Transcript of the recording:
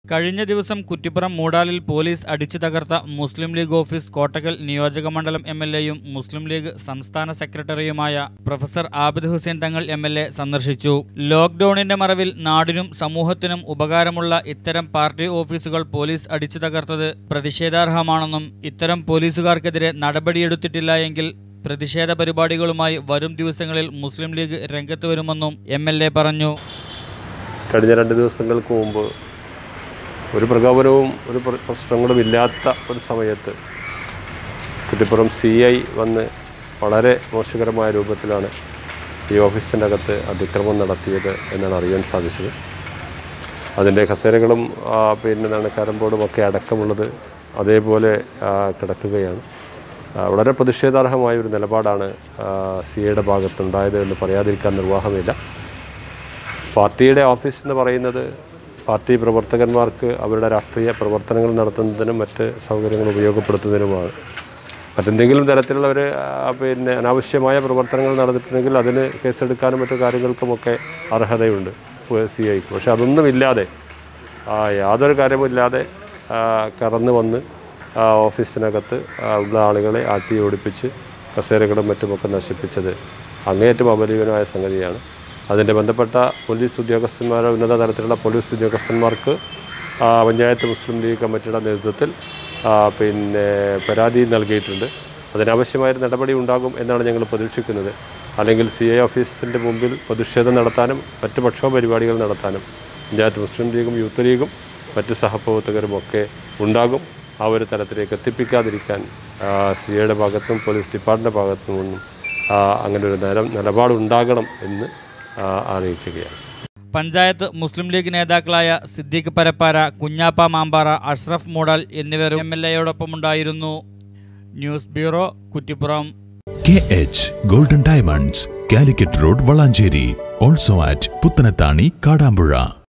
കഴിഞ്ഞ ദിവസം കുറ്റിപ്പുറം മൂടാലിൽ പോലീസ് അടിച്ചു തകർത്ത മുസ്ലിം ലീഗ് ഓഫീസ് കോട്ടക്കൽ നിയോജക മണ്ഡലം എം എൽ എയും മുസ്ലിം ലീഗ് സംസ്ഥാന സെക്രട്ടറിയുമായ പ്രൊഫസർ ആബിദ് ഹുസൈൻ തങ്ങൾ എം എൽ എ സന്ദർശിച്ചു ലോക്ഡൌണിന്റെ മറവിൽ നാടിനും സമൂഹത്തിനും ഉപകാരമുള്ള ഇത്തരം പാർട്ടി ഓഫീസുകൾ പോലീസ് അടിച്ചു തകർത്തത് പ്രതിഷേധാർഹമാണെന്നും ഇത്തരം പോലീസുകാർക്കെതിരെ നടപടിയെടുത്തിട്ടില്ല എങ്കിൽ പ്രതിഷേധ പരിപാടികളുമായി വരും ദിവസങ്ങളിൽ മുസ്ലിം ലീഗ് രംഗത്ത് വരുമെന്നും എം എൽ എ പറഞ്ഞു കഴിഞ്ഞ രണ്ട് ദിവസങ്ങൾക്ക് മുമ്പ് ഒരു പ്രകോപനവും ഒരു പ്ര- പ്രശ്നങ്ങളും ഇല്ലാത്ത ഒരു സമയത്ത് കുറ്റിപ്പുറം സി ഐ വന്ന് വളരെ മോശകരമായ രൂപത്തിലാണ് ഈ ഓഫീസിൻ്റെ അകത്ത് അതിക്രമം നടത്തിയത് എന്നാണ് അറിയാൻ സാധിച്ചത് അതിൻ്റെ കസേരകളും ആ, പിന്നെ എന്താണ് കരമ്പോർഡും ഒക്കെ അടക്കമുള്ളത് അതേപോലെ ആ, കിടക്കുകയാണ് ആ, വളരെ പ്രതിഷേധാർഹമായ ഒരു നിലപാടാണ് സി ഐയുടെ ഭാഗത്തുണ്ടായത് എന്ന് പറയാതിരിക്കാൻ നിർവാഹമില്ല പാർട്ടിയുടെ ഓഫീസ് എന്ന് പറയുന്നത് പാർട്ടി പ്രവർത്തകന്മാർക്ക് അവരുടെ രാഷ്ട്രീയ പ്രവർത്തനങ്ങൾ നടത്തുന്നതിനും മറ്റ് സൗകര്യങ്ങൾ ഉപയോഗപ്പെടുത്തുന്നതിനുമാണ് മറ്റെന്തെങ്കിലും തരത്തിലുള്ള ഒരു ആ, പിന്നെ അനാവശ്യമായ പ്രവർത്തനങ്ങൾ നടന്നിട്ടുണ്ടെങ്കിൽ അതിന് കേസെടുക്കാനും മറ്റു കാര്യങ്ങൾക്കുമൊക്കെ അർഹതയുണ്ട് സി ഐക്ക് പക്ഷെ അതൊന്നുമില്ലാതെ ആ, യാതൊരു കാര്യമില്ലാതെ ആ, കടന്നു വന്ന് ആ, ഓഫീസിനകത്ത് ആ, ഉള്ള ആളുകളെ ആട്ടി ഓടിപ്പിച്ച് കസേരകളും മറ്റുമൊക്കെ നശിപ്പിച്ചത് അങ്ങേയറ്റം അപലീകരമായ സംഗതിയാണ് അതിൻ്റെ ബന്ധപ്പെട്ട പോലീസ് ഉദ്യോഗസ്ഥന്മാരോ ഉന്നത തലത്തിലുള്ള പോലീസ് ഉദ്യോഗസ്ഥന്മാർക്ക് ആ, പഞ്ചായത്ത് മുസ്ലിം ലീഗ് കമ്മിറ്റിയുടെ നേതൃത്വത്തിൽ ആ, പിന്നെ പരാതി നൽകിയിട്ടുണ്ട് അതിനാവശ്യമായ ഒരു നടപടി ഉണ്ടാകും എന്നാണ് ഞങ്ങൾ പ്രതീക്ഷിക്കുന്നത് അല്ലെങ്കിൽ സി ഐ ഓഫീസിൻ്റെ മുമ്പിൽ പ്രതിഷേധം നടത്താനും മറ്റ് പക്ഷോ പരിപാടികൾ നടത്താനും പഞ്ചായത്ത് മുസ്ലിം ലീഗും യൂത്ത് ലീഗും മറ്റ് സഹപ്രവർത്തകരും ഒക്കെ ഉണ്ടാകും ആ ഒരു തലത്തിലേക്ക് എത്തിപ്പിക്കാതിരിക്കാൻ സി ഐയുടെ ഭാഗത്തും പോലീസ് ഡിപ്പാർട്ട്മെൻറ്റ് ഭാഗത്തും ഒന്നും ആ, അങ്ങനെ ഒരു നില നിലപാടുണ്ടാകണം എന്ന് ആ, അറിയിക്കുകയാണ് പഞ്ചായത്ത് മുസ്ലിം ലീഗ് നേതാക്കളായ സിദ്ദീഖ് പരപ്പാര കുഞ്ഞാപ്പ മാമ്പാറ അഷ്റഫ് മൂടാൽ എന്നിവർ എം എൽ എയോടൊപ്പമുണ്ടായിരുന്നു news bureau Kuttippuram K H golden diamonds Calicut road Valanchery also at Puthanathani Kadampuzha